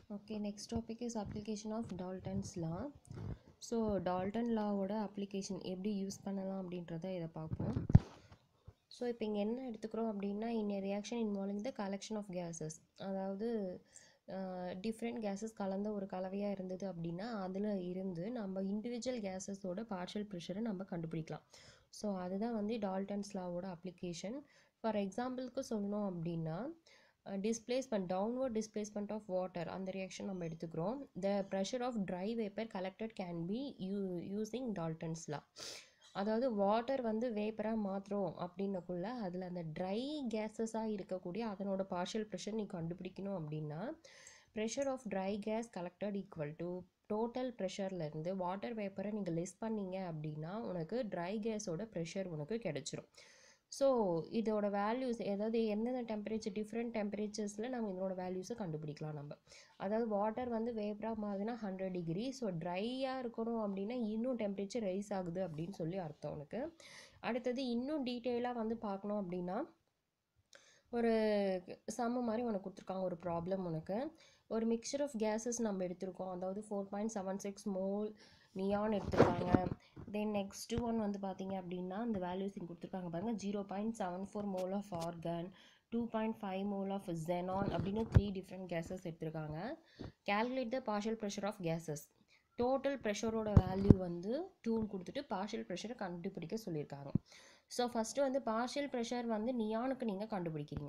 okay next topic is application of Dalton's law so Dalton லாவோட application எப்படி use பண்ணலாம் அப்படின்றத இதை பார்ப்போம் ஸோ இப்போ இங்கே என்ன எடுத்துக்கிறோம் அப்படின்னா in reaction involving the collection of gases அதாவது டிஃப்ரெண்ட் கேஸஸ் கலந்த ஒரு கலவையாக இருந்தது அப்படின்னா அதில் இருந்து நம்ம இண்டிவிஜுவல் கேஸஸோட பார்ஷியல் ப்ரெஷரை நம்ம கண்டுபிடிக்கலாம் ஸோ அதுதான் வந்து டால்டன்ஸ் லாவோட அப்ளிகேஷன் ஃபார் எக்ஸாம்பிளுக்கு சொல்லணும் அப்படின்னா displacement downward displacement of water அந்த ரியாக்ஷன் நம்ம எடுத்துக்கிறோம் the pressure of dry vapour collected can be you using Dalton's law அதாவது வாட்டர் வந்து வேப்பராக மாற்றுறோம் அப்படின்னக்குள்ள அதில் அந்த ட்ரை கேஸஸாக இருக்கக்கூடிய அதனோட பார்ஷியல் ப்ரெஷர் நீ கண்டுபிடிக்கணும் அப்படின்னா pressure of dry gas collected equal to total ப்ரெஷர்லேருந்து வாட்டர் வேப்பரை நீங்கள் லெஸ் பண்ணீங்க அப்படின்னா உனக்கு ட்ரை கேஸோட ப்ரெஷர் உனக்கு கிடச்சிரும் ஸோ இதோட வேல்யூஸ் அதாவது எந்தெந்த டெம்பரேச்சர் டிஃப்ரெண்ட் டெம்பரேச்சர்ஸில் நம்ம இதனோட வேல்யூஸை கண்டுபிடிக்கலாம் நம்ம அதாவது வாட்டர் வந்து வேப்பராக மாறுதுன்னா ஹண்ட்ரட் டிகிரி ஸோ ட்ரையாக இருக்கணும் அப்படின்னா இன்னும் டெம்பரேச்சர் ரைஸ் ஆகுது அப்படின்னு சொல்லி அர்த்தம் உனக்கு அடுத்தது இன்னும் டீட்டெயிலாக வந்து பார்க்கணும் அப்படின்னா ஒரு சம்ம மாதிரி உனக்கு கொடுத்துருக்காங்க ஒரு ப்ராப்ளம் உனக்கு ஒரு மிக்சர் ஆஃப் கேஸஸ் நம்ம எடுத்திருக்கோம் அதாவது four point seven six mole neon எடுத்திருக்காங்க தென் நெக்ஸ்ட் ஒன் வந்து பார்த்தீங்க அப்படின்னா இந்த வேல்யூஸ் இங்கே கொடுத்துருக்காங்க பாருங்கள் zero point seven four mole of argon two point five mole of xenon அப்படின்னு த்ரீ டிஃப்ரெண்ட் கேஸஸ் எடுத்திருக்காங்க calculate the partial pressure of gases total ப்ரெஷரோட வேல்யூ வந்து டூன்னு கொடுத்துட்டு பார்ஷியல் ப்ரெஷரை கண்டுபிடிக்க சொல்லியிருக்காங்க ஸோ ஃபஸ்ட்டு வந்து பார்ஷியல் ப்ரெஷர் வந்து நியானுக்கு நீங்கள் கண்டுபிடிக்கிறீங்க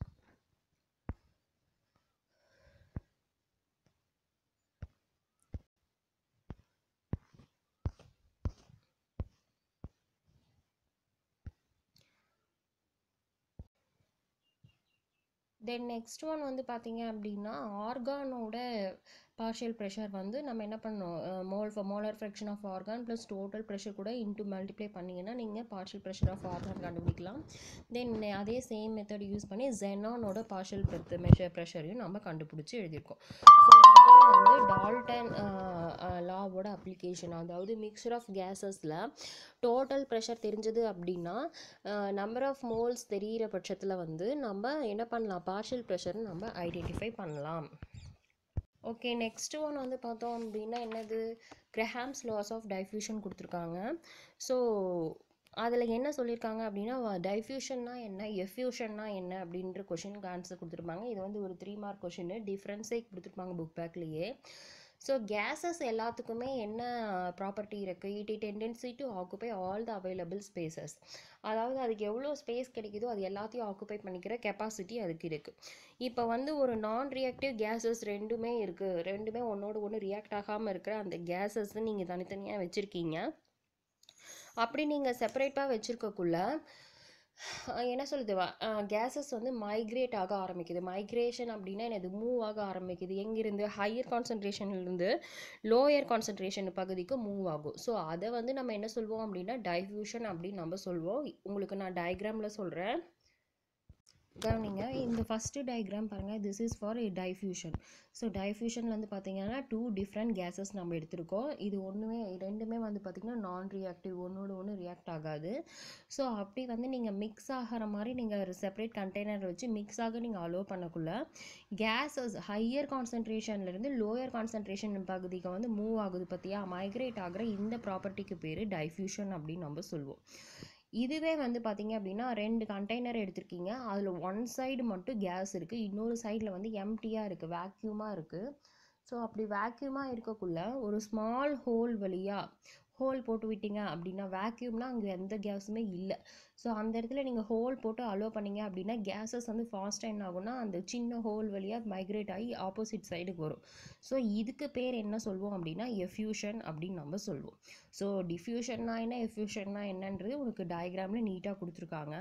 தென் நெக்ஸ்ட் ஒன் வந்து பார்த்தீங்க அப்படின்னா ஆர்கானோட பார்ஷியல் ப்ரெஷர் வந்து நம்ம என்ன பண்ணோம் mole molar fraction of argon plus total pressure கூட இன்ட்டு மல்டிப்ளை பண்ணிங்கன்னா நீங்கள் பார்ஷியல் ப்ரெஷர் ஆஃப் ஆர்கான் கண்டுபிடிக்கலாம் தென் அதே சேம் மெத்தட் யூஸ் பண்ணி ஜெனானோட பார்ஷியல் பெர்த் மெஷர் ப்ரெஷரையும் நம்ம கண்டுபிடிச்சி எழுதியிருக்கோம் ஸோ இதுதான் வந்து டால்டன் லாவோட அப்ளிகேஷன் அதாவது மிக்சர் ஆஃப் கேஸஸில் டோட்டல் ப்ரெஷர் தெரிஞ்சது அப்படின்னா நம்பர் ஆஃப் மோல்ஸ் தெரிகிற பட்சத்தில் வந்து நம்ம என்ன பண்ணலாம் பார்ஷியல் ப்ரெஷர் நம்ம ஐடென்டிஃபை பண்ணலாம் ஓகே நெக்ஸ்ட் ஒன் வந்து பார்த்தோம் அப்படின்னா என்னது கிரஹாம்ஸ் லாஸ் ஆஃப் டைஃப்யூஷன் கொடுத்துருக்காங்க ஸோ அதில் என்ன சொல்லியிருக்காங்க அப்படின்னா டைஃப்யூஷன்னா என்ன எஃப்யூஷன்னா என்ன அப்படின்ற கொஷினுக்கு ஆன்சர் கொடுத்துருப்பாங்க இது வந்து ஒரு த்ரீ மார்க் கொஷின் டிஃப்ரென்ஸே கொடுத்துருப்பாங்க புக் பேக்லேயே ஸோ கேஸஸ் எல்லாத்துக்குமே என்ன ப்ராப்பர்ட்டி இருக்குது it tendency to occupy all the available spaces அதாவது அதுக்கு எவ்வளோ ஸ்பேஸ் கிடைக்குதோ அது எல்லாத்தையும் ஆக்குபை பண்ணிக்கிற கெப்பாசிட்டி அதுக்கு இருக்குது இப்போ வந்து ஒரு நான் ரியாக்டிவ் கேஸஸ் ரெண்டுமே இருக்குது ரெண்டுமே ஒன்றோட ஒன்று ரியாக்ட் ஆகாமல் இருக்கிற அந்த கேஸஸ் நீங்கள் தனித்தனியாக வச்சுருக்கீங்க அப்படி நீங்கள் செப்பரேட்டாக வச்சுருக்கக்குள்ள என்ன சொல்லுது கேஸஸ் வந்து மைக்ரேட் ஆக ஆரம்பிக்குது மைக்ரேஷன் அப்படின்னா என்னது மூவ் ஆக ஆரம்பிக்குது எங்கேருந்து ஹையர் கான்சன்ட்ரேஷன்லேருந்து லோயர் கான்சன்ட்ரேஷன் பகுதிக்கு மூவ் ஆகும் ஸோ அதை வந்து நம்ம என்ன சொல்வோம் அப்படின்னா டைஃப்யூஷன் அப்படின்னு நம்ம சொல்வோம் உங்களுக்கு நான் டயக்ராமில் சொல்கிறேன் கவனிங்க இந்த ஃபஸ்ட்டு டயக்ராம் பாருங்கள் this is for diffusion so டைஃப்யூஷனில் வந்து பார்த்தீங்கன்னா டூ டிஃப்ரெண்ட் கேஸஸ் நம்ம எடுத்திருக்கோம் இது ஒன்றுமே ரெண்டுமே வந்து பார்த்திங்கன்னா நான் ரியாக்டிவ் ஒன்றோட ஒன்று ரியாக்ட் ஆகாது ஸோ அப்படி வந்து நீங்கள் மிக்ஸ் ஆகிற மாதிரி நீங்கள் செப்பரேட் கண்டெய்னர் வச்சு மிக்ஸ் ஆக நீங்கள் அலோவ் பண்ணக்குள்ள கேஸஸ் ஹையர் கான்சன்ட்ரேஷன்லேருந்து லோயர் கான்சன்ட்ரேஷன் பகுதிக்கு வந்து மூவ் ஆகுது பார்த்தியா மைக்ரேட் ஆகிற இந்த ப்ராப்பர்ட்டிக்கு பேர் டைஃப்யூஷன் அப்படின்னு நம்ம சொல்லுவோம் இதுவே வந்து பார்த்தீங்க அப்படின்னா ரெண்டு கண்டெய்னர் எடுத்திருக்கீங்க அதில் ஒன் சைடு மட்டும் கேஸ் இருக்குது இன்னொரு சைடில் வந்து எம்டியாக இருக்குது வேக்யூமாக இருக்குது ஸோ அப்படி வேக்யூமாக இருக்கக்குள்ள ஒரு ஸ்மால் ஹோல் வழியாக ஹோல் போட்டு விட்டீங்க அப்படின்னா வேக்யூம்னா அங்கே எந்த கேஸுமே இல்லை ஸோ அந்த இடத்துல நீங்கள் ஹோல் போட்டு அலோவ் பண்ணீங்க அப்படின்னா கேஸஸ் வந்து ஃபாஸ்ட்டாக என்ன ஆகும்னா அந்த சின்ன ஹோல் வழியாக மைக்ரேட் ஆகி ஆப்போசிட் சைடுக்கு வரும் ஸோ இதுக்கு பேர் என்ன சொல்வோம் அப்படின்னா எஃப்யூஷன் அப்படின்னு நம்ம சொல்லுவோம் ஸோ டிஃப்யூஷன்னா என்ன எஃப்யூஷன்னா என்னன்றது உனக்கு டயக்ராமில் நீட்டாக கொடுத்துருக்காங்க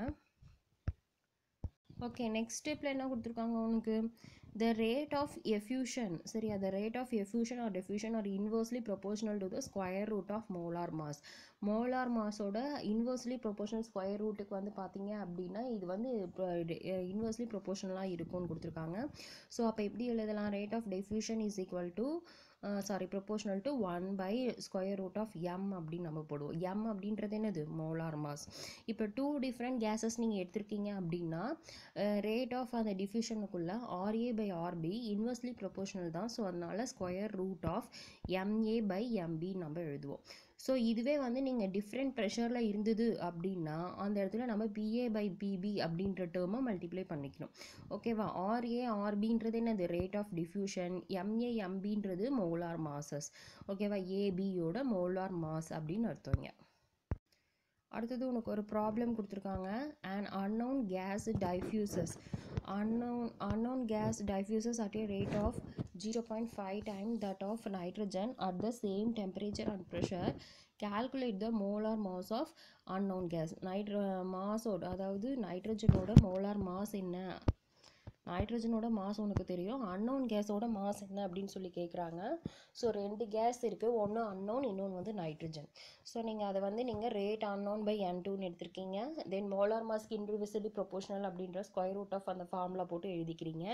ஓகே நெக்ஸ்ட் ஸ்டெப்பில் என்ன கொடுத்துருக்காங்க உனக்கு த ரேட் ஆஃப் எஃப்யூஷன் சரி அந்த rate of effusion or diffusion are inversely proportional to the square root of molar mass molar மாஸோட இன்வர்ஸ்லி ப்ரொபோஷனல் ஸ்கொயர் ரூட்டுக்கு வந்து பார்த்தீங்க அப்படின்னா இது வந்து இன்வர்ஸ்லி ப்ரொபோஷனலாக இருக்கும்னு கொடுத்துருக்காங்க ஸோ அப்போ எப்படி எழுதலாம் rate of diffusion is equal to sorry proportional to one by square root of M அப்படின்னு நம்ம போடுவோம் எம் அப்படின்றது என்னது மோலார் மாஸ் இப்போ டூ டிஃப்ரெண்ட் கேஸஸ் நீங்கள் எடுத்திருக்கீங்க அப்படின்னா ரேட் ஆஃப் அந்த டிஃப்யூஷனுக்குள்ள RA by RB inversely proportional தான் ஸோ அதனால square root of MA by MB நம்ம எழுதுவோம் ஸோ இதுவே வந்து நீங்கள் டிஃப்ரெண்ட் ப்ரெஷரில் இருந்தது அப்படின்னா அந்த இடத்துல நம்ம பிஏ பை பிபி அப்படின்ற டேர்மை மல்டிப்ளை பண்ணிக்கணும் ஓகேவா ஆர்ஏ ஆர்பின்றது என்னது ரேட் ஆஃப் டிஃப்யூஷன் எம்ஏ எம்பின்றது மோலார் மாசஸ் ஓகேவா ஏபியோட மோலார் மாஸ் அப்படின்னு அர்த்தங்க அடுத்தது உனக்கு ஒரு ப்ராப்ளம் கொடுத்துருக்காங்க and unknown gas diffuses unknown unknown gas diffuses at a rate of 0.5 times that of nitrogen at the same temperature and pressure calculate the molar mass of unknown gas நைட்ர மாஸோட அதாவது நைட்ரஜனோட molar mass என்ன நைட்ரஜனோட mass உனக்கு தெரியும் unknown கேஸோட mass என்ன அப்படின்னு சொல்லி கேட்குறாங்க ஸோ ரெண்டு கேஸ் இருக்குது ஒன்று அன்னோன் இன்னொன்று வந்து நைட்ரஜன் ஸோ நீங்கள் அதை வந்து நீங்கள் ரேட் அன்னோன் பை என் டூன்னு எடுத்திருக்கீங்க தென் மோலார் மாஸ்க்கு இன்டிவிசிபிளி ப்ரொபோஷனல் அப்படின்ற ஸ்கொயர் ரூட் ஆஃப் அந்த ஃபார்முலா போட்டு எழுதிக்கிறீங்க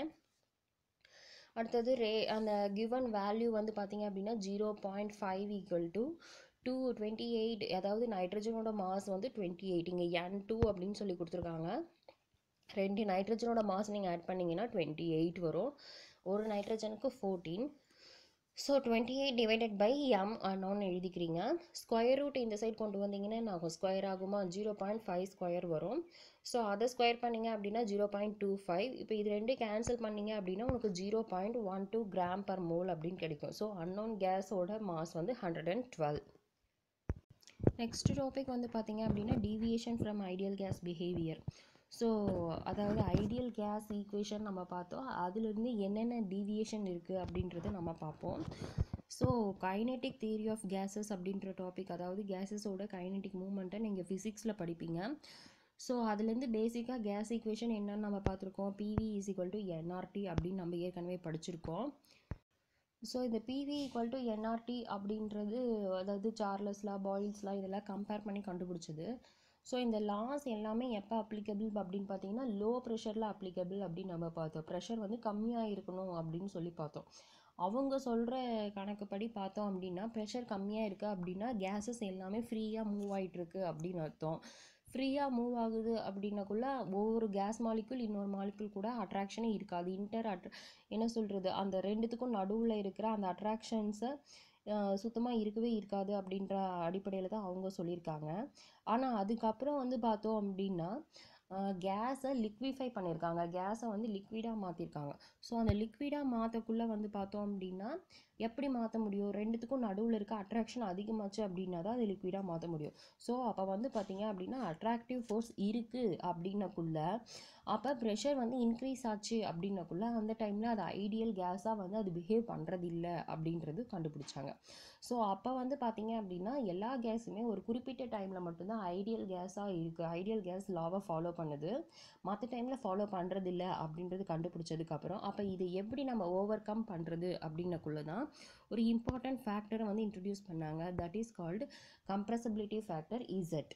அடுத்தது ரே அந்த கிவன் வேல்யூ வந்து பார்த்தீங்க அப்படின்னா zero point five equal to two twenty eight அதாவது நைட்ரஜனோட மாஸ் வந்து டுவெண்ட்டி எயிட் இங்கே என் டூ அப்படின்னு சொல்லி கொடுத்துருக்காங்க ரெண்டு நைட்ரஜனோட மாஸ் நீங்கள் ஆட் பண்ணிங்கன்னா டுவெண்ட்டி எயிட் வரும் ஒரு நைட்ரஜனுக்கு fourteen so twenty eight divided by M அன்னோன்னு எழுதிக்கிறீங்க ஸ்கொயர் ரூட் இந்த சைட் கொண்டு வந்தீங்கன்னா என்ன ஆகும் ஸ்கொயர் ஆகுமா ஜீரோ பாயிண்ட் ஃபைவ் ஸ்கொயர் வரும் ஸோ அதை ஸ்கொயர் பண்ணீங்க அப்படின்னா ஜீரோ பாயிண்ட் டூ ஃபைவ் இப்போ இது ரெண்டு கேன்சல் பண்ணீங்க அப்படின்னா உங்களுக்கு zero point one two gram per mole அப்படின்னு கிடைக்கும் ஸோ அன்னோன் கேஸோட மாஸ் வந்து hundred and twelve next topic வந்து பார்த்தீங்க அப்படின்னா deviation from ideal gas behaviour so அதாவது ஐடியல் கேஸ் ஈக்குவேஷன் நம்ம பார்த்தோம் அதுலேருந்து என்னென்ன டீவியேஷன் இருக்குது அப்படின்றத நம்ம பார்ப்போம் so kinetic theory of gases அப்படின்ற டாபிக் அதாவது கேஸஸோட கைனெட்டிக் மூமெண்ட்டை நீங்கள் ஃபிசிக்ஸில் படிப்பீங்க ஸோ அதுலேருந்து பேசிக்காக கேஸ் ஈக்குவேஷன் என்னன்னு நம்ம பார்த்துருக்கோம் PV is equal to nRT அப்படின்னு நம்ம ஏற்கனவே படிச்சிருக்கோம் ஸோ இந்த பிவி ஈக்குவல் டு என்ஆர்டி அப்படின்றது அதாவது சார்லஸ்லாம் பாயில்ஸ்லாம் இதெல்லாம் கம்பேர் பண்ணி கண்டுபிடிச்சது ஸோ இந்த லாஸ் எல்லாமே எப்போ அப்ளிகபிள் அப்படின்னு பார்த்தீங்கன்னா லோ ப்ரெஷரில் அப்ளிகபிள் அப்படின்னு நம்ம பார்த்தோம் ப்ரெஷர் வந்து கம்மியாக இருக்கணும் அப்படின்னு சொல்லி பார்த்தோம் அவங்க சொல்கிற கணக்குப்படி பார்த்தோம் அப்படின்னா ப்ரெஷர் கம்மியாக இருக்குது அப்படின்னா கேஸஸ் எல்லாமே ஃப்ரீயாக மூவ் ஆகிட்டுருக்கு அப்படின்னு அர்த்தம் ஃப்ரீயாக மூவ் ஆகுது அப்படின்னக்குள்ள ஒவ்வொரு கேஸ் மாலிக்குள் இன்னொரு மாலிக்குள் கூட அட்ராக்ஷனே இருக்காது இன்டர் அட்ர என்ன சொல்கிறது அந்த ரெண்டுத்துக்கும் நடுவில் இருக்கிற அந்த அட்ராக்ஷன்ஸை சுத்தமாக இருக்கவே இருக்காது அப்படின்ற அடிப்படையில் தான் அவங்க சொல்லியிருக்காங்க ஆனால் அதுக்கப்புறம் வந்து பார்த்தோம் அப்படின்னா கேஸை லிக்விஃபை பண்ணியிருக்காங்க கேஸை வந்து லிக்விடாக மாற்றிருக்காங்க ஸோ அந்த லிக்விடாக மாற்றக்குள்ளே வந்து பார்த்தோம் அப்படின்னா எப்படி மாற்ற முடியும் ரெண்டுத்துக்கும் நடுவில் இருக்க அட்ராக்ஷன் அதிகமாச்சு அப்படின்னா தான் அது லிக்விடாக மாற்ற முடியும் ஸோ அப்போ வந்து பார்த்தீங்க அப்படின்னா அட்ராக்டிவ் ஃபோர்ஸ் இருக்குது அப்படின்னக்குள்ள அப்போ ப்ரெஷர் வந்து இன்க்ரீஸ் ஆச்சு அப்படின்னக்குள்ள அந்த டைமில் அது ஐடியல் கேஸாக வந்து அது பிஹேவ் பண்ணுறது இல்லை அப்படின்றது கண்டுபிடிச்சாங்க ஸோ அப்போ வந்து பார்த்தீங்க அப்படின்னா எல்லா கேஸுமே ஒரு குறிப்பிட்ட டைமில் மட்டும்தான் ஐடியல் கேஸாக இருக்குது ஐடியல் கேஸ் லாவை ஃபாலோ பண்ணுது மற்ற டைமில் ஃபாலோ பண்ணுறது இல்லை அப்படின்றது கண்டுபிடிச்சதுக்கப்புறம் அப்போ இதை எப்படி நம்ம ஓவர் கம் பண்ணுறது அப்படின்னக்குள்ள தான் ஒரு இம்பார்ட்டன்ட் ஃபேக்டரை வந்து இன்ட்ரடியூஸ் பண்ணாங்க that is called compressibility factor Z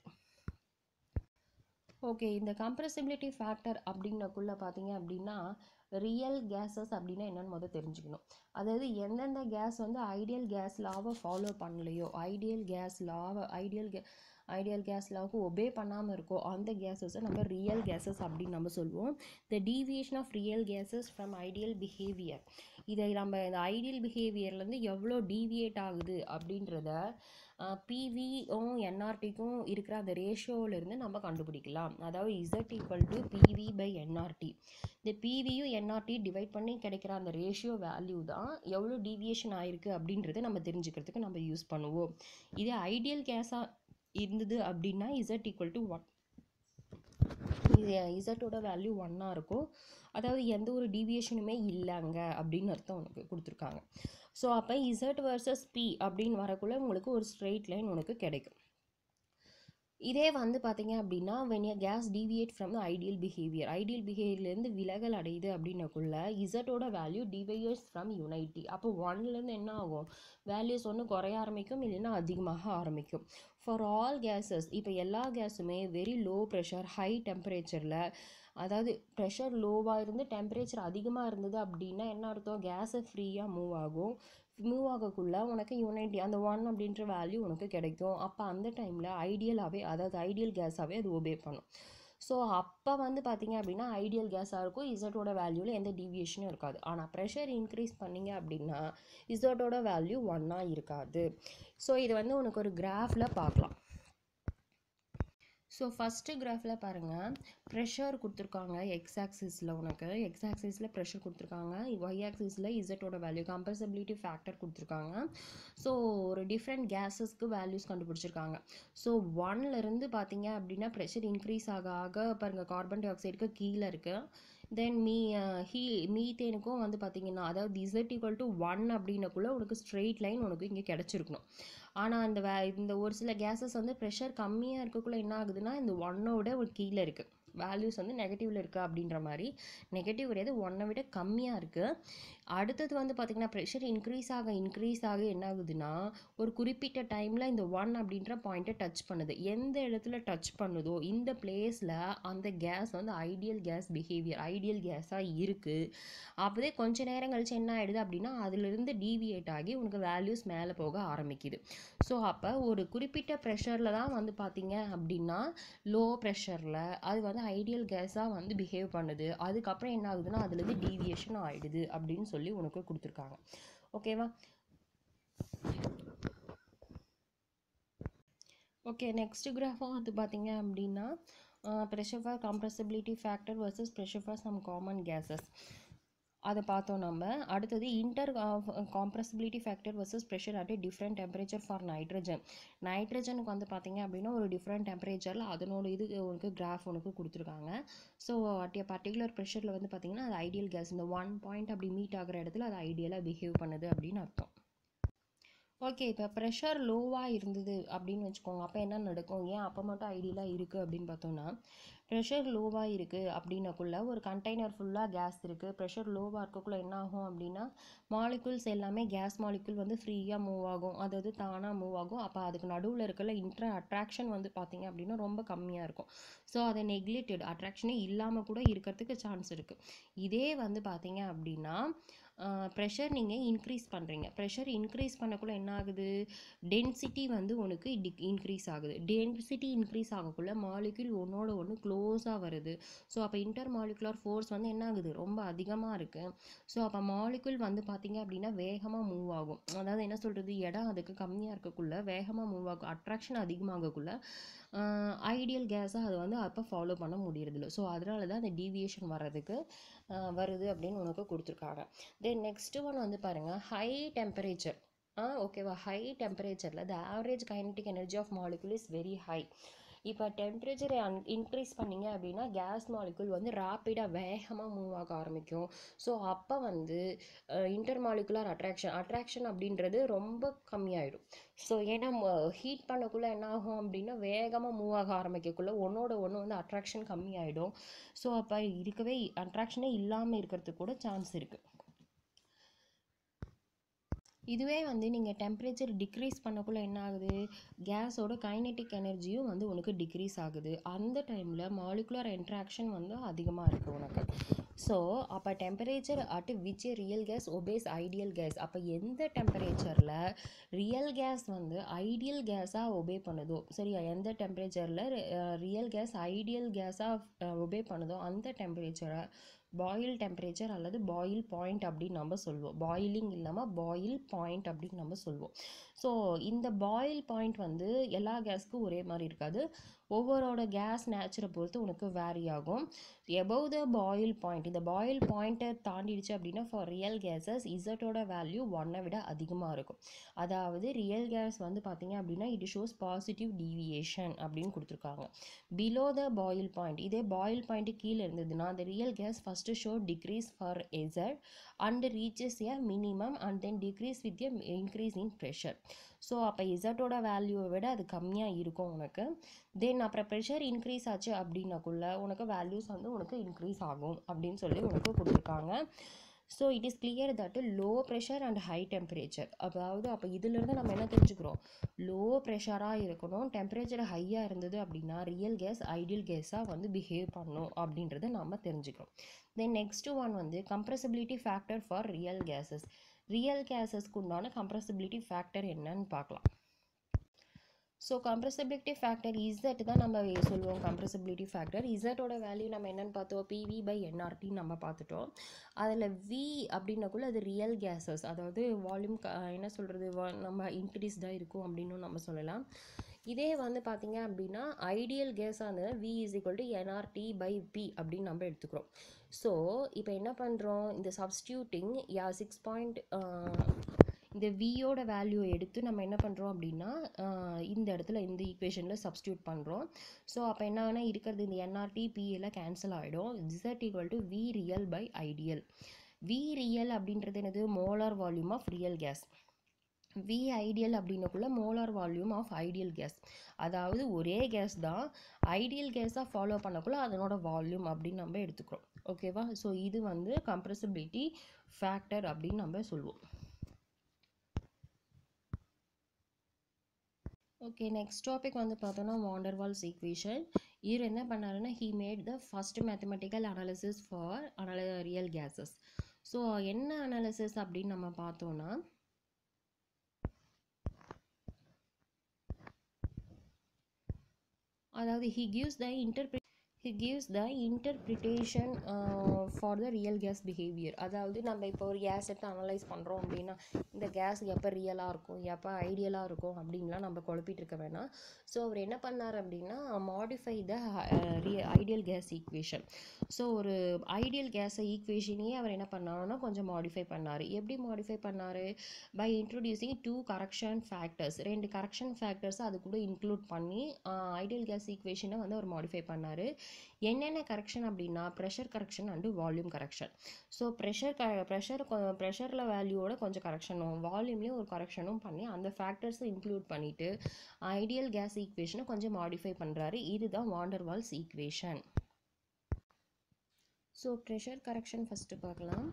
okay இந்த கம்ப்ரசிபிலிட்டி ஃபேக்டர் அப்படின்னக்குள்ள பார்த்தீங்க அப்படின்னா ரியல் கேஸஸ் அப்படின்னா என்னன்னு முதல் தெரிஞ்சுக்கணும் அதாவது எந்தெந்த கேஸ் வந்து ஐடியல் கேஸ் லாவை ஃபாலோ பண்ணலையோ ஐடியல் கேஸ் லாவை ஐடியல் கே ஐடியல் கேஸ் லாவுக்கு ஒபே பண்ணாமல் இருக்கோ அந்த கேஸஸை நம்ம ரியல் கேஸஸ் அப்படின்னு நம்ம சொல்லுவோம் the deviation of real gases from ideal behaviour இதை நம்ம இந்த ஐடியல் பிஹேவியர்லேருந்து எவ்வளோ டீவியேட் ஆகுது அப்படின்றத பிவியும் என்ஆர்டிக்கும் இருக்கிற அந்த ரேஷியோவிலேருந்து நம்ம கண்டுபிடிக்கலாம் அதாவது Z equal to PV by nRT இந்த பிவியும் என்ஆர்டி டிவைட் பண்ணி கிடைக்கிற அந்த ரேஷியோ வேல்யூ தான் எவ்வளோ டீவியேஷன் ஆயிருக்கு அப்படின்றத நம்ம தெரிஞ்சுக்கிறதுக்கு நம்ம யூஸ் பண்ணுவோம் இதே ஐடியல் கேஸாக இருந்தது அப்படின்னா இசட் ஈக்குவல் டு ஒன் இது இசட்டோட வேல்யூ ஒன்னாக இருக்கும் அதாவது எந்த ஒரு டீவியேஷனுமே இல்லைங்க அப்படின்னு அர்த்தம் உனக்கு கொடுத்துருக்காங்க ஸோ அப்போ இசட் வர்சஸ் பி அப்படின்னு வரக்குள்ள உங்களுக்கு ஒரு ஸ்ட்ரெயிட் லைன் உனக்கு கிடைக்கும் இதே வந்து பார்த்தீங்க அப்படின்னா when a gas deviate from ideal behaviour ideal பிஹேவியர்லேருந்து விலகல் அடையுது அப்படின்னக்குள்ள இசட்டோட வேல்யூ டிவையர்ஸ் ஃப்ரம் யுனைட்டி அப்போ ஒன்லேருந்து என்ன ஆகும் வேல்யூஸ் ஒன்று குறைய ஆரம்பிக்கும் இல்லைன்னா அதிகமாக ஆரம்பிக்கும் ஃபார் ஆல் கேஸஸ் இப்போ எல்லா கேஸுமே வெரி லோ ப்ரெஷர் ஹை டெம்பரேச்சரில் அதாவது ப்ரெஷர் லோவாக இருந்து டெம்பரேச்சர் அதிகமாக இருந்தது அப்படின்னா என்ன அர்த்தம் கேஸை ஃப்ரீயாக மூவ் ஆகும் மூவ் ஆகக்குள்ள உனக்கு யூனிட்டி அந்த ஒன் அப்படின்ற வேல்யூ உனக்கு கிடைக்கும் அப்போ அந்த டைமில் ஐடியலாகவே அதாவது ஐடியல் கேஸாகவே அது ஒபே பண்ணும் ஸோ அப்போ வந்து பார்த்தீங்க அப்படின்னா ஐடியல் கேஸாக இருக்கும் இசட்டோட வேல்யூவில் எந்த டீவியேஷனும் இருக்காது ஆனால் ப்ரெஷர் இன்க்ரீஸ் பண்ணீங்க அப்படின்னா இசட்டோட வேல்யூ ஒன்னாக இருக்காது ஸோ இது வந்து உனக்கு ஒரு கிராஃபில் பார்க்கலாம் ஸோ ஃபஸ்ட்டு கிராஃபில் பாருங்கள் ப்ரெஷர் கொடுத்துருக்காங்க எக்ஸ் ஆக்சிஸில் உனக்கு எக்ஸ் ஆக்சிஸில் ப்ரெஷர் கொடுத்துருக்காங்க ஒய் ஆக்சிஸில் இசட்டோட வேல்யூ கம்பல்சபிலிட்டி ஃபேக்டர் கொடுத்துருக்காங்க ஸோ ஒரு டிஃப்ரெண்ட் கேஸஸ்க்கு வேல்யூஸ் கண்டுபிடிச்சிருக்காங்க ஸோ ஒன்லேருந்து பார்த்தீங்க அப்படின்னா ப்ரெஷர் இன்க்ரீஸ் ஆக ஆக பாருங்கள் கார்பன் டை ஆக்சைடுக்கு கீழே இருக்குது தென் மீ ஹீ மீத்தேனுக்கும் வந்து பார்த்தீங்கன்னா அதாவது இசட் ஈக்குவல் டு ஒன் அப்படின்னக்குள்ள உனக்கு ஸ்ட்ரெயிட் லைன் உனக்கு இங்கே கிடச்சிருக்கணும் ஆனால் அந்த வே இந்த ஒரு சில கேஸஸ் வந்து ப்ரெஷர் கம்மியாக இருக்கக்குள்ள என்ன ஆகுதுன்னா இந்த ஒன்னோட ஒரு கீழே இருக்குது வேல்யூஸ் வந்து நெகட்டிவில் இருக்குது அப்படின்ற மாதிரி நெகட்டிவ் கிடையாது ஒன்னை விட கம்மியாக இருக்குது அடுத்தது வந்து பார்த்திங்கன்னா ப்ரெஷர் இன்க்ரீஸ் ஆக இன்க்ரீஸ் ஆக என்ன ஆகுதுன்னா ஒரு குறிப்பிட்ட டைமில் இந்த ஒன் அப்படின்ற பாயிண்ட்டை டச் பண்ணுது எந்த இடத்துல டச் பண்ணுதோ இந்த பிளேஸில் அந்த கேஸ் வந்து ஐடியல் கேஸ் பிஹேவியர் ஐடியல் கேஸாக இருக்குது அப்போதே கொஞ்ச நேரம் கழிச்சு என்ன ஆகிடுது அப்படின்னா அதிலிருந்து டீவியேட் ஆகி உனக்கு வேல்யூஸ் மேலே போக ஆரம்பிக்குது ஸோ அப்போ ஒரு குறிப்பிட்ட ப்ரெஷரில் தான் வந்து பார்த்தீங்க அப்படின்னா லோ ப்ரெஷரில் அது வந்து ஐடியல் கேஸாக வந்து பிஹேவ் பண்ணுது அதுக்கப்புறம் என்ன ஆகுதுன்னா அதுலேருந்து டீவியேஷன் ஆகிடுது அப்படின்னு சொல்லி உனக்கு கொடுத்துருக்காங்க ஓகேவா ஓகே நெக்ஸ்ட் கிராஃபும் வந்து பார்த்தீங்க அப்படின்னா pressure for compressibility factor versus pressure for some common gases அதை பார்த்தோம் நம்ம அடுத்தது inter compressibility factor versus pressure at different temperature for nitrogen நைட்ரஜனுக்கு வந்து பார்த்தீங்க அப்படின்னா ஒரு டிஃப்ரெண்ட் டெம்பரேச்சரில் அதனோட இது உனக்கு கிராஃப் உனக்கு கொடுத்துருக்காங்க ஸோ அட் எ பர்டிகுலர் ப்ரெஷரில் வந்து பார்த்தீங்கன்னா அது ஐடியல் கேஸ் இந்த ஒன் பாயிண்ட் அப்படி மீட் ஆகிற இடத்துல அது ஐடியலாக பிஹேவ் பண்ணுது அப்படின்னு அர்த்தம் ஓகே இப்போ ப்ரெஷர் லோவாக இருந்தது அப்படின்னு வச்சுக்கோங்க அப்போ என்ன நடக்கும் ஏன் அப்போ மட்டும் ஐடியலாக இருக்குது அப்படின்னு பார்த்தோன்னா ப்ரெஷர் லோவாக இருக்குது அப்படின்னக்குள்ள ஒரு கண்டெய்னர் ஃபுல்லாக கேஸ் இருக்குது ப்ரெஷர் லோவாக இருக்கக்குள்ள என்ன ஆகும் அப்படின்னா மாலிகுல்ஸ் எல்லாமே கேஸ் மாலிகுல் வந்து ஃப்ரீயாக மூவ் ஆகும் அதாவது தானாக மூவ் ஆகும் அப்போ அதுக்கு நடுவில் இருக்கல இன்ட்ர அட்ராக்ஷன் வந்து பார்த்தீங்க அப்படின்னா ரொம்ப கம்மியாக இருக்கும் ஸோ அதை நெக்லெக்டட் அட்ராக்ஷனே இல்லாமல் கூட இருக்கிறதுக்கு சான்ஸ் இருக்குது இதே வந்து பார்த்தீங்க அப்படின்னா ப்ரெஷர் நீங்கள் இன்க்ரீஸ் பண்ணுறீங்க ப்ரெஷர் இன்க்ரீஸ் பண்ணக்குள்ள என்ன ஆகுது டென்சிட்டி வந்து உனக்கு டிக் இன்க்ரீஸ் ஆகுது டென்சிட்டி இன்க்ரீஸ் ஆகக்குள்ள மாலிக்யூல் ஒன்றோட ஒன்று க்ளோஸாக வருது ஸோ அப்போ இன்டர் மாலிகுலர் ஃபோர்ஸ் வந்து என்ன ஆகுது ரொம்ப அதிகமாக இருக்குது ஸோ அப்போ மாலிகுல் வந்து பார்த்திங்க அப்படின்னா வேகமாக மூவ் ஆகும் அதாவது என்ன சொல்கிறது இடம் அதுக்கு கம்மியாக இருக்கக்குள்ள வேகமாக மூவ் ஆகும் அட்ராக்ஷன் அதிகமாகக்குள்ள ஐடியல் கேஸாக அது வந்து அப்போ ஃபாலோ பண்ண முடியறதில்ல ஸோ அதனால தான் அந்த டீவியேஷன் வர்றதுக்கு வருது அப்படின்னு உனக்கு கொடுத்துருக்காங்க தென் நெக்ஸ்ட் ஒன் வந்து பாருங்கள் ஹை டெம்பரேச்சர் ஆ ஓகேவா ஹை டெம்பரேச்சரில் the average kinetic energy of molecule is very high இப்போ டெம்பரேச்சரை அன் இன்க்ரீஸ் பண்ணிங்க அப்படின்னா கேஸ் மாலிகுல் வந்து ரேப்பிடாக வேகமாக மூவ் ஆக ஆரம்பிக்கும் ஸோ அப்போ வந்து இன்டர் மாலிகுலர் அட்ராக்ஷன் அட்ராக்ஷன் அப்படின்றது ரொம்ப கம்மியாயிடும் ஸோ ஏன்னா ஹீட் பண்ணக்குள்ளே என்ன ஆகும் அப்படின்னா வேகமாக மூவ் ஆக ஆரம்பிக்கக்குள்ளே ஒன்றோட ஒன்று வந்து அட்ராக்ஷன் கம்மியாயிடும் ஸோ அப்போ இருக்கவே அட்ராக்ஷனே இல்லாமல் இருக்கிறதுக்கு கூட சான்ஸ் இருக்குது இதுவே வந்து நீங்கள் டெம்பரேச்சர் டிக்ரீஸ் பண்ணக்குள்ள என்ன ஆகுது கேஸோட கைனெட்டிக் எனர்ஜியும் வந்து உனக்கு டிக்ரீஸ் ஆகுது அந்த டைமில் மாலிகுலர் இன்ட்ராக்ஷன் வந்து அதிகமாக இருக்குது உனக்கு ஸோ அப்போ temperature at which real gas obeys ideal gas அப்போ எந்த டெம்பரேச்சரில் ரியல் கேஸ் வந்து ஐடியல் கேஸாக ஒபே பண்ணுதோ சரியா எந்த டெம்பரேச்சரில் ரியல் கேஸ் ஐடியல் கேஸாக ஒபே பண்ணுதோ அந்த டெம்பரேச்சரை பாயில் டெம்பரேச்சர் அல்லது பாயில் பாயிண்ட் அப்படின்னு நம்ம சொல்லுவோம் பாயிலிங் இல்லாமல் பாயில் பாயிண்ட் அப்படின்னு நம்ம சொல்லுவோம் ஸோ இந்த பாயில் பாயிண்ட் வந்து எல்லா கேஸ்க்கும் ஒரே மாதிரி இருக்காது ஒவ்வொருவோட கேஸ் நேச்சரை பொறுத்து உனக்கு வேரி ஆகும் எபவ் த பாயில் பாயிண்ட் இந்த பாயில் பாயிண்ட்டை தாண்டிடுச்சு அப்படின்னா ஃபார் ரியல் கேஸஸ் இசட்டோட வேல்யூ ஒன்னை விட அதிகமாக இருக்கும் அதாவது ரியல் கேஸ் வந்து பார்த்தீங்க அப்படின்னா இட் ஷோஸ் பாசிட்டிவ் டீவியேஷன் அப்படின்னு கொடுத்துருக்காங்க பிலோ த பாயில் பாயிண்ட் இதே பாயில் பாயிண்ட்டு கீழே இருந்ததுன்னா the real gas first show decrease for Z and reaches a minimum and then decrease with a increase in pressure so அப்போ இசட்டோட வேல்யூவை விட அது கம்மியாக இருக்கும் உனக்கு தென் அப்புறம் ப்ரெஷர் இன்க்ரீஸ் ஆச்சு அப்படின்னக்குள்ள உனக்கு வேல்யூஸ் வந்து உனக்கு இன்க்ரீஸ் ஆகும் அப்படின்னு சொல்லி உனக்கு கொடுத்துருக்காங்க so it is clear that low pressure and high temperature அதாவது அப்போ இதிலிருந்து நம்ம என்ன தெரிஞ்சுக்கிறோம் லோ ப்ரெஷராக இருக்கணும் டெம்பரேச்சர் ஹையாக இருந்தது அப்படின்னா ரியல் கேஸ் ஐடியல் கேஸாக வந்து பிஹேவ் பண்ணும் அப்படின்றத நம்ம தெரிஞ்சுக்கிறோம் தென் நெக்ஸ்ட் ஒன் வந்து compressibility factor for real gases real கேஸஸ்க்கு உண்டான கம்ப்ரெசிபிலிட்டி ஃபேக்டர் என்னன்னு பார்க்கலாம் ஸோ கம்ப்ரெசிபிலிட்டி ஃபேக்டர் இசட் தான் நம்ம சொல்லுவோம் கம்ப்ரெசிபிலிட்டி ஃபேக்டர் இசட்டோட வேல்யூ நம்ம என்னென்னு பார்த்தோம் பிவி பை என்ஆர்டி நம்ம பார்த்துட்டோம் அதில் வி அப்படின்னக்குள்ள அது ரியல் கேஸஸ் அதாவது வால்யூம் என்ன சொல்கிறது நம்ம இன்க்ரீஸ்டாக இருக்கும் அப்படின்னு நம்ம சொல்லலாம் இதே வந்து பார்த்தீங்க அப்படின்னா ஐடியல் கேஸாக இருந்தது V is equal to nRT by P அப்படின்னு நம்ம எடுத்துக்கிறோம் ஸோ இப்போ என்ன பண்ணுறோம் இந்த சப்ஸ்டியூட்டிங் யா சிக்ஸ் பாயிண்ட் இந்த வியோட வேல்யூ எடுத்து நம்ம என்ன பண்ணுறோம் அப்படின்னா இந்த இடத்துல இந்த ஈக்குவேஷனில் சப்ஸ்டியூட் பண்ணுறோம் ஸோ அப்போ என்ன வேணால் இருக்கிறது இந்த என்ஆர்டி பிஎல்லாம் கேன்சல் ஆகிடும் Z equal to V real by ideal V real அப்படின்றது என்னது molar volume of real gas V ideal அப்படின்னக்குள்ள molar volume of ideal gas அதாவது ஒரே கேஸ் தான் ஐடியல் கேஸாக ஃபாலோ பண்ணக்குள்ள அதனோட வால்யூம் அப்படின்னு நம்ம எடுத்துக்கிறோம் ஓகேவா ஸோ இது வந்து கம்ப்ரெசிபிலிட்டி ஃபேக்டர் அப்படின்னு நம்ம சொல்லுவோம் ஓகே நெக்ஸ்ட் டாபிக் வந்து பார்த்தோன்னா வாண்டர்வால்ஸ் ஈக்குவேஷன் இவர் என்ன பண்ணாருன்னா he made the first mathematical analysis for அனல ரியல் கேஸஸ் ஸோ என்ன அனாலிசிஸ் அப்படின்னு நம்ம பார்த்தோன்னா அதாவது ஹி கிவ்ஸ் த இன்டர்பிரி he gives the interpretation for the real gas behaviour அதாவது நம்ம இப்போ ஒரு கேஸ் எடுத்து அனலைஸ் பண்ணுறோம் அப்படின்னா இந்த கேஸ் எப்போ ரியலாக இருக்கும் எப்போ ஐடியலாக இருக்கும் அப்படின்லாம் நம்ம குழப்பிட்டு இருக்க வேணாம் ஸோ அவர் என்ன பண்ணார் அப்படின்னா modify the ideal gas equation so ஒரு ஐடியல் கேஸை ஈக்குவேஷனையே அவர் என்ன பண்ணாருன்னா கொஞ்சம் மாடிஃபை பண்ணார் எப்படி மாடிஃபை பண்ணார் by introducing two correction factors ரெண்டு கரெக்ஷன் ஃபேக்டர்ஸ் அது கூட இன்க்ளூட் பண்ணி ஐடியல் கேஸ் ஈக்குவேஷனை வந்து அவர் மாடிஃபை பண்ணார் என்னென்ன கரெக்ஷன் அப்படின்னா pressure correction and volume correction so pressure க ப்ரெஷர் ப்ரெஷரில் வேல்யூவோட கொஞ்சம் கரெக்ஷனும் வால்யூம்லேயும் ஒரு கரெக்ஷனும் பண்ணி அந்த ஃபேக்டர்ஸை இன்க்ளூட் பண்ணிவிட்டு ஐடியல் கேஸ் ஈக்குவேஷனை கொஞ்சம் மாடிஃபை பண்ணுறாரு இதுதான் van der Waals equation so pressure correction first பார்க்கலாம்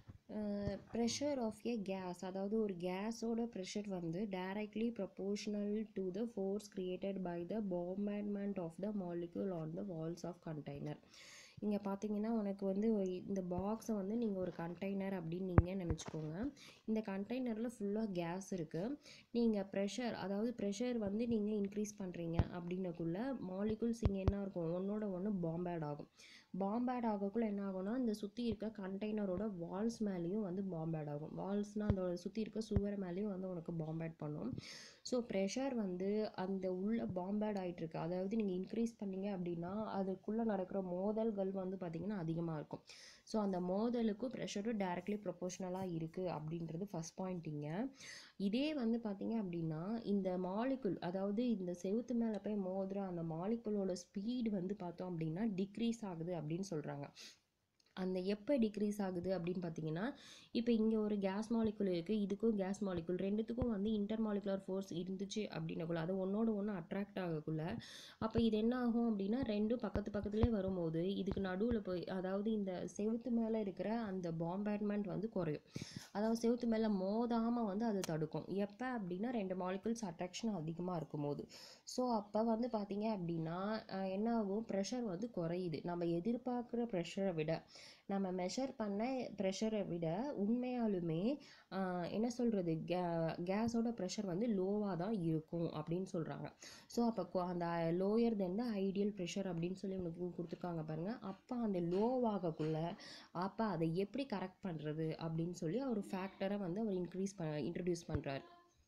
ப்ரெஷர் ஆஃப் ஏ கேஸ் அதாவது ஒரு கேஸோட ப்ரெஷர் வந்து directly proportional to the force created by the bombardment of the molecule on the walls of container இங்கே பார்த்தீங்கன்னா உனக்கு வந்து இந்த பாக்ஸை வந்து நீங்கள் ஒரு கண்டெய்னர் அப்படின்னு நீங்கள் நினச்சிக்கோங்க இந்த கண்டெய்னரில் ஃபுல்லாக கேஸ் இருக்குது நீங்கள் ப்ரெஷர் அதாவது ப்ரெஷர் வந்து நீங்கள் இன்க்ரீஸ் பண்ணுறீங்க அப்படின்னக்குள்ள மாலிகுல்ஸ் இங்கே என்ன இருக்கும் ஒன்றோட ஒன்று பாம்பேட் ஆகும் பாம்பேட் ஆகக்குள்ள என்ன ஆகும்னா இந்த சுற்றி இருக்க கண்டெய்னரோட வால்ஸ் மேலேயும் வந்து பாம்பேட் ஆகும் வால்ஸ்னால் அந்த சுற்றி இருக்க சுவர் மேலேயும் வந்து உனக்கு பாம்பேட் பண்ணும் ஸோ ப்ரெஷர் வந்து அந்த உள்ள பாம்பேட் ஆகிட்டு இருக்கு அதாவது நீங்கள் இன்க்ரீஸ் பண்ணீங்க அப்படின்னா அதுக்குள்ளே நடக்கிற மோதல்கள் வந்து பார்த்திங்கன்னா அதிகமாக இருக்கும் ஸோ அந்த மோதலுக்கும் ப்ரெஷரும் டைரக்ட்லி ப்ரொபோஷ்னலாக இருக்குது அப்படின்றது ஃபஸ்ட் பாயிண்டிங்க இதே வந்து பார்த்தீங்க அப்படின்னா இந்த மாலிகுல் அதாவது இந்த செவுத்து மேலே போய் மோதுற அந்த மாலிகுலோட ஸ்பீடு வந்து பார்த்தோம் அப்படின்னா டிக்ரீஸ் ஆகுது அப்படின்னு சொல்கிறாங்க அந்த எப்போ டிக்ரீஸ் ஆகுது அப்படின்னு பார்த்தீங்கன்னா இப்போ இங்கே ஒரு கேஸ் மாலிகுல் இருக்குது இதுக்கும் கேஸ் மாலிகுல் ரெண்டுத்துக்கும் வந்து இன்டர் மாலிகுலர் ஃபோர்ஸ் இருந்துச்சு அப்படின்னக்குள்ள அது ஒன்றோட ஒன்று அட்ராக்ட் ஆகக்குள்ள அப்போ இது என்ன ஆகும் அப்படின்னா ரெண்டும் பக்கத்து பக்கத்துலேயே வரும்போது இதுக்கு நடுவில் போய் அதாவது இந்த செவுத்து மேலே இருக்கிற அந்த பாம்பேட்மெண்ட் வந்து குறையும் அதாவது செவுத்து மேலே மோதாமல் வந்து அது தடுக்கும் எப்போ அப்படின்னா ரெண்டு மாலிகுல்ஸ் அட்ராக்ஷன் அதிகமாக இருக்கும்போது ஸோ அப்போ வந்து பார்த்தீங்க அப்படின்னா என்ன ஆகும் ப்ரெஷர் வந்து குறையுது நம்ம எதிர்பார்க்குற ப்ரெஷரை விட நம்ம மெஷர் பண்ண ப்ரெஷரை விட உண்மையாலுமே என்ன சொல்கிறது கே கேஸோட ப்ரெஷர் வந்து லோவாக தான் இருக்கும் அப்படின்னு சொல்கிறாங்க ஸோ அப்போ அந்த lower then the ideal pressure அப்படின்னு சொல்லி உனக்கு கொடுத்துருக்காங்க பாருங்கள் அப்போ அந்த லோவாகக்குள்ள அப்போ அதை எப்படி கரெக்ட் பண்ணுறது அப்படின்னு சொல்லி அவர் ஃபேக்டரை வந்து அவர் இன்க்ரீஸ் ப இன்ட்ரடியூஸ் பண்ணுறாரு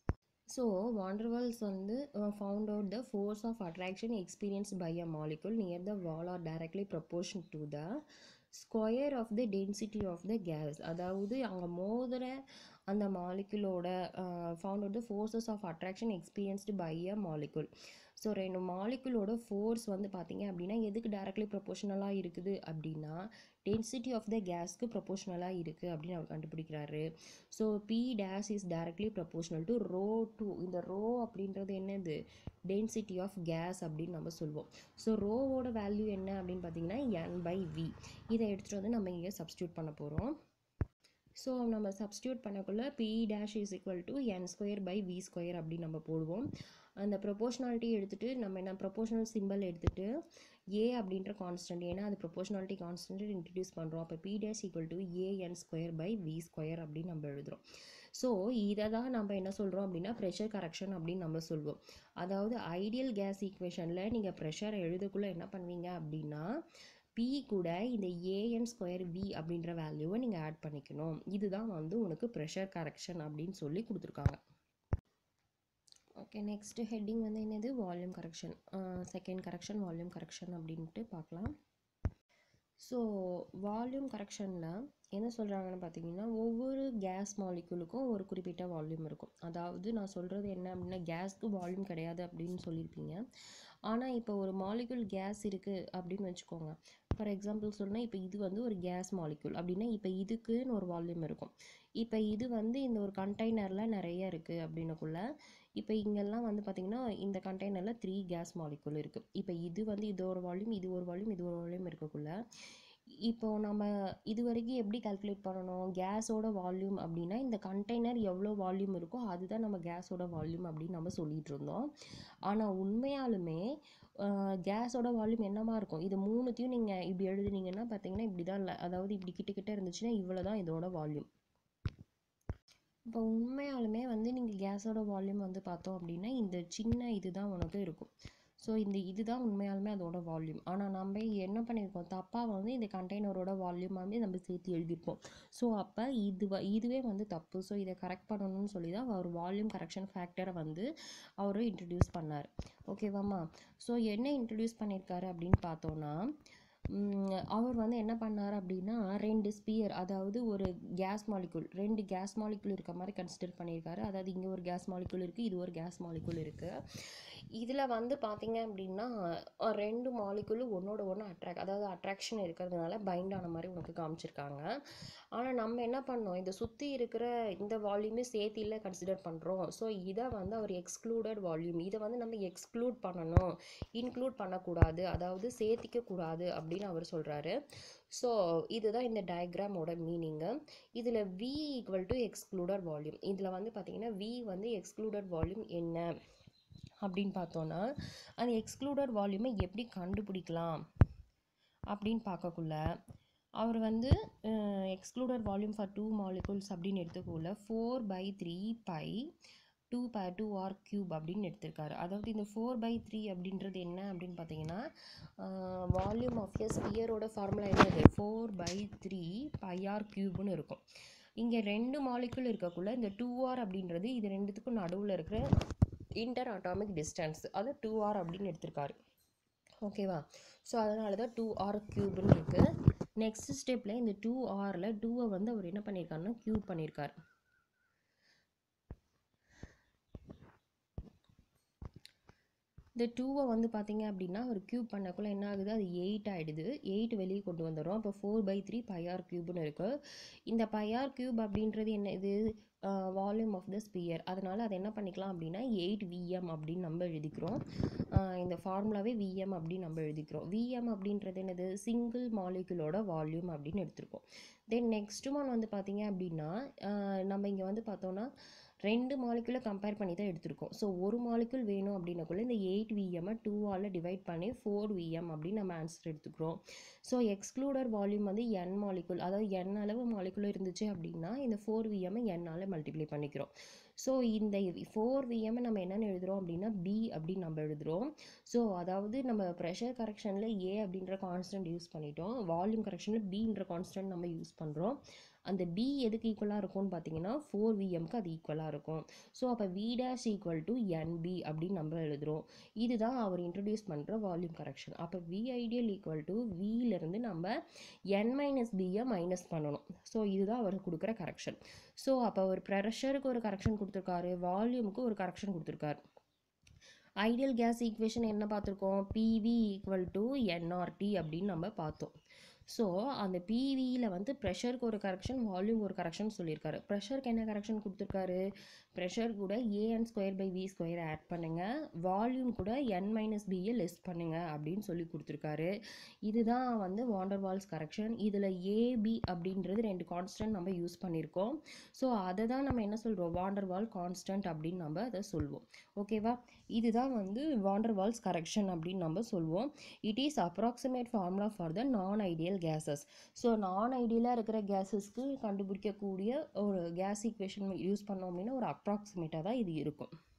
ஸோ வாண்டர்வால்ஸ் வந்து found out the force of attraction experience by a molecule near the wall are directly proportion to the square of the density of the gas அதாவது அங்கே மோதுற அந்த மாலிகுலோட found out the forces of attraction experienced by a molecule so ரெண்டு மாலிகுலோட force வந்து பார்த்தீங்க அப்படின்னா எதுக்கு டைரக்ட்லி ப்ரொபோஷனலாக இருக்குது அப்படின்னா டென்சிட்டி ஆஃப் த கேஸ்க்கு ப்ரொபோஷனலாக இருக்குது அப்படின்னு அவர் கண்டுபிடிக்கிறாரு so P dash is directly proportional to rho two இந்த ரோ அப்படின்றது என்னது டென்சிட்டி ஆஃப் கேஸ் அப்படின்னு நம்ம சொல்லுவோம் ஸோ ரோவோட வேல்யூ என்ன அப்படின்னு பார்த்தீங்கன்னா என் பை வி இதை எடுத்துகிட்டு வந்து நம்ம இங்கே சப்ஸ்டியூட் பண்ண போகிறோம் ஸோ நம்ம சப்ஸ்டியூட் பண்ணக்குள்ள P dash is equal to n square by V square அப்படின்னு நம்ம போடுவோம் அந்த ப்ரொபோஷனாலிட்டி எடுத்துகிட்டு நம்ம என்ன ப்ரொபோஷனல் சிம்பிள் எடுத்துகிட்டு ஏ அப்படின்ற கான்ஸ்டன்ட் ஏன்னா அது ப்ரொபோஷனாலிட்டி கான்ஸ்டன்ட் இன்ட்ரடியூஸ் பண்ணுறோம் அப்போ P dash equal to an square by V square அப்படின்னு நம்ம எழுதுகிறோம் ஸோ இதை தான் நம்ம என்ன சொல்கிறோம் அப்படின்னா ப்ரெஷர் கரெக்ஷன் அப்படின்னு நம்ம சொல்லுவோம் அதாவது ஐடியல் கேஸ் ஈக்குவேஷனில் நீங்கள் ப்ரெஷர் எழுதக்குள்ளே என்ன பண்ணுவீங்க அப்படின்னா பி கூட இந்த ஏஎன் ஸ்கொயர் வி அப்படின்ற வேல்யூவை நீங்கள் ஆட் பண்ணிக்கணும் இதுதான் வந்து உனக்கு ப்ரெஷர் கரெக்ஷன் அப்படின்னு சொல்லி கொடுத்துருக்காங்க ஓகே நெக்ஸ்ட்டு ஹெட்டிங் வந்து என்னது volume correction second correction volume correction அப்படின்ட்டு பார்க்கலாம் ஸோ வால்யூம் கரெக்ஷனில் என்ன சொல்கிறாங்கன்னு பார்த்தீங்கன்னா ஒவ்வொரு கேஸ் மாலிகுலுக்கும் ஒரு குறிப்பிட்ட வால்யூம் இருக்கும் அதாவது நான் சொல்கிறது என்ன அப்படின்னா கேஸ்க்கு வால்யூம் கிடையாது அப்படின்னு சொல்லியிருப்பீங்க ஆனால் இப்போ ஒரு மாலிகுல் கேஸ் இருக்குது அப்படின்னு வச்சுக்கோங்க ஃபார் எக்ஸாம்பிள் சொன்னால் இப்போ இது வந்து ஒரு கேஸ் மாலிகுல் அப்படின்னா இப்போ இதுக்குன்னு ஒரு வால்யூம் இருக்கும் இப்போ இது வந்து இந்த ஒரு கண்டெய்னரில் நிறைய இருக்குது அப்படின்னக்குள்ள இப்போ இங்கெல்லாம் வந்து பார்த்திங்கன்னா இந்த கண்டெய்னரில் த்ரீ கேஸ் மாலிகுல் இருக்குது இப்போ இது வந்து இது ஒரு வால்யூம் இது ஒரு வால்யூம் இது ஒரு வால்யூம் இருக்கக்குள்ள இப்போ நம்ம இது வரைக்கும் எப்படி கால்குலேட் பண்ணணும் கேஸோட வால்யூம் அப்படின்னா இந்த கண்டெய்னர் எவ்வளோ வால்யூம் இருக்கோ அதுதான் நம்ம கேஸோட வால்யூம் அப்படின்னு நம்ம சொல்லிட்டு இருந்தோம் ஆனால் உண்மையாலுமே கேஸோட வால்யூம் என்னமா இருக்கும் இது மூணுத்தையும் நீங்கள் இப்படி எழுதுனீங்கன்னா பார்த்தீங்கன்னா இப்படி தான் இல்லை அதாவது இப்படி கிட்ட கிட்ட இருந்துச்சுன்னா இவ்வளோ தான் இதோட வால்யூம் இப்போ உண்மையாலுமே வந்து நீங்கள் கேஸோட வால்யூம் வந்து பார்த்தோம் அப்படின்னா இந்த சின்ன இது தான் உனக்கு இருக்கும் ஸோ இந்த இதுதான் உண்மையாலுமே அதோட வால்யூம் ஆனால் நம்ம என்ன பண்ணியிருக்கோம் தப்பாக வந்து இந்த கண்டெய்னரோட வால்யூம் வந்து நம்ம சேர்த்து எழுதியிருப்போம் ஸோ அப்போ இது வ- இதுவே வந்து தப்பு ஸோ இதை கரெக்ட் பண்ணணும்னு சொல்லி தான் அவர் வால்யூம் கரெக்ஷன் ஃபேக்டரை வந்து அவர் இன்ட்ரடியூஸ் பண்ணார் ஓகேவாம்மா ஸோ என்ன இன்ட்ரடியூஸ் பண்ணியிருக்காரு அப்படின்னு பார்த்தோன்னா ம், அவர் வந்து என்ன பண்ணார் அப்படின்னா ரெண்டு ஸ்பியர் அதாவது ஒரு கேஸ் மாலிகுல் ரெண்டு கேஸ் மாலிகுல் இருக்க மாதிரி கன்சிடர் பண்ணியிருக்காரு அதாவது இங்கே ஒரு கேஸ் மாலிகுல் இருக்குது இது ஒரு கேஸ் மாலிகுல் இருக்குது இதில் வந்து பார்த்தீங்க அப்படின்னா அஹ், ரெண்டு மாலிகுலும் ஒன்றோட ஒன்று அட்ராக்ட் அதாவது அட்ராக்ஷன் இருக்கிறதுனால பைண்ட் ஆன மாதிரி உனக்கு காமிச்சிருக்காங்க ஆனால் நம்ம என்ன பண்ணோம் இதை சுற்றி இருக்கிற இந்த வால்யூமே சேர்த்து இல்லை கன்சிடர் பண்ணுறோம் ஸோ இதை வந்து அவர் எக்ஸ்க்ளூடட் வால்யூம் இதை வந்து நம்ம எக்ஸ்க்ளூட் பண்ணணும் இன்க்ளூட் பண்ணக்கூடாது அதாவது சேர்த்திக்க கூடாது அப்படின்னு அவர் சொல்கிறாரு ஸோ இதுதான் இந்த டயக்ராமோட மீனிங்கு இதில் V equal to excluded volume இதில் வந்து பார்த்தீங்கன்னா வி வந்து எக்ஸ்க்ளூடட் வால்யூம் என்ன அப்படின்னு பார்த்தோன்னா அந்த எக்ஸ்க்ளூடட் வால்யூமை எப்படி கண்டுபிடிக்கலாம் அப்படின்னு பார்க்கக்குள்ள அவர் வந்து excluded volume for two molecules அப்படின்னு எடுத்துக்கக்குள்ள four by three by two by two R cube அப்படின்னு எடுத்திருக்காரு அதாவது இந்த ஃபோர் பை த்ரீ அப்படின்றது என்ன அப்படின்னு பார்த்தீங்கன்னா வால்யூம் ஆஃப் எ ஸ்பியரோட ஃபார்முலா என்னது four by three by R கியூப்னு இருக்கும் இங்கே ரெண்டு மாலிகுல் இருக்கக்குள்ள இந்த டூ ஆர் அப்படின்றது இது ரெண்டுத்துக்கும் நடுவில் இருக்கிற இன்டர் அட்டாமிக் டிஸ்டன்ஸ் அது டூ ஆர் அப்படின்னு எடுத்திருக்காரு ஓகேவா ஸோ அதனால தான் டூ ஆர் க்யூப்னு இருக்குது நெக்ஸ்ட் ஸ்டெப்பில் இந்த டூ ஆரில் டூவை வந்து அவர் என்ன பண்ணியிருக்காருன்னா க்யூப் பண்ணியிருக்காரு இந்த டூவை வந்து பார்த்தீங்க அப்படின்னா ஒரு க்யூப் பண்ணக்குள்ள என்ன ஆகுது அது எயிட் ஆகிடுது எயிட் வெளியே கொண்டு வந்துடும் அப்போ ஃபோர் பை த்ரீ பையார் க்யூப்னு இருக்குது இந்த பையார் க்யூப் அப்படின்றது என்ன இது வால்யூம் ஆஃப் த ஸ்பியர் அதனால் அதை என்ன பண்ணிக்கலாம் அப்படின்னா எயிட் விஎம் அப்படின்னு நம்ம எழுதிக்கிறோம் ஆஹ் இந்த ஃபார்முலாவே விஎம் அப்படின்னு நம்ம எழுதிக்கிறோம் விஎம் அப்படின்றது என்னது சிங்கிள் மாலிகுலோட வால்யூம் அப்படின்னு எடுத்திருக்கோம் தென் நெக்ஸ்ட் ஒன் வந்து பார்த்தீங்க அப்படின்னா ஆஹ் நம்ம இங்கே வந்து பார்த்தோன்னா ரெண்டு மாலிகுலை கம்பேர் பண்ணி தான் எடுத்திருக்கோம் ஸோ ஒரு மாலிகுல் வேணும் அப்படின்னக்குள்ள இந்த எயிட் விஎம்மை டூவால் டிவைட் பண்ணி ஃபோர் விஎம் அப்படின்னு நம்ம ஆன்சர் எடுத்துக்கிறோம் ஸோ எக்ஸ்க்ளூடர் வால்யூம் வந்து என் மாலிகுல் அதாவது என் அளவு மாலிகுல் இருந்துச்சு அப்படின்னா இந்த ஃபோர் விஎம்மை என்னால் மல்டிப்ளை பண்ணிக்கிறோம் ஸோ இந்த ஃபோர் விஎம்மை நம்ம என்னென்னு எழுதுகிறோம் அப்படின்னா பி அப்படின்னு நம்ம எழுதுகிறோம் ஸோ அதாவது நம்ம ப்ரெஷர் கரெக்ஷனில் ஏ அப்படின்ற கான்ஸ்டன்ட் யூஸ் பண்ணிட்டோம் வால்யூம் கரெக்ஷனில் பின்ற கான்ஸ்டன்ட் நம்ம யூஸ் பண்ணுறோம் அந்த பி எதுக்கு ஈக்குவலாக இருக்கும்னு பார்த்தீங்கன்னா ஃபோர் விஎம்க்கு அது ஈக்குவலாக இருக்கும் ஸோ அப்போ V dash equal to nb அப்படின்னு நம்ம எழுதுகிறோம் இதுதான் அவர் இன்ட்ரடியூஸ் பண்ணுற வால்யூம் கரெக்ஷன் அப்போ வி ஐடியல் ஈக்குவல் டு வியிலேருந்து நம்ம என் மைனஸ் பியை மைனஸ் பண்ணணும் ஸோ இதுதான் அவர் கொடுக்குற கரெக்ஷன் ஸோ அப்போ ஒரு ப்ரெஷருக்கு ஒரு கரெக்ஷன் கொடுத்துருக்காரு வால்யூமுக்கு ஒரு கரெக்ஷன் கொடுத்துருக்காரு ஐடியல் கேஸ் ஈக்குவேஷன் என்ன பார்த்துருக்கோம் பிவி ஈக்குவல் டு என்ஆர்டி அப்படின்னு நம்ம பார்த்தோம் ஸோ அந்த பிவியில் வந்து ப்ரெஷருக்கு ஒரு கரெக்ஷன் வால்யூம் ஒரு கரெக்ஷன் சொல்லியிருக்காரு ப்ரெஷருக்கு என்ன கரெக்ஷன் கொடுத்துருக்காரு ப்ரெஷர் கூட A N square by V square add பண்ணுங்கள் வால்யூம் கூட என் மைனஸ் பியை லெஸ் பண்ணுங்கள் அப்படின்னு சொல்லி கொடுத்துருக்காரு இதுதான் வந்து வாண்டர்வால்ஸ் கரெக்ஷன் இதில் ஏபி அப்படின்றது ரெண்டு கான்ஸ்டன்ட் நம்ம யூஸ் பண்ணியிருக்கோம் ஸோ அதை தான் நம்ம என்ன சொல்கிறோம் வாண்டர்வால் கான்ஸ்டன்ட் அப்படின்னு நம்ம அதை சொல்வோம் ஓகேவா இதுதான் வந்து வாண்டர்வால்ஸ் கரெக்ஷன் அப்படின்னு நம்ம சொல்வோம் it is approximate formula for the non ideal gases so நான் ஐடியலாக இருக்கிற கேஸஸ்க்கு கண்டுபிடிக்கக்கூடிய ஒரு கேஸ் ஈக்குவேஷன் யூஸ் பண்ணோம் அப்படின்னா ஒரு அப்ராக்சிமேட்டாக தான் இது இருக்கும்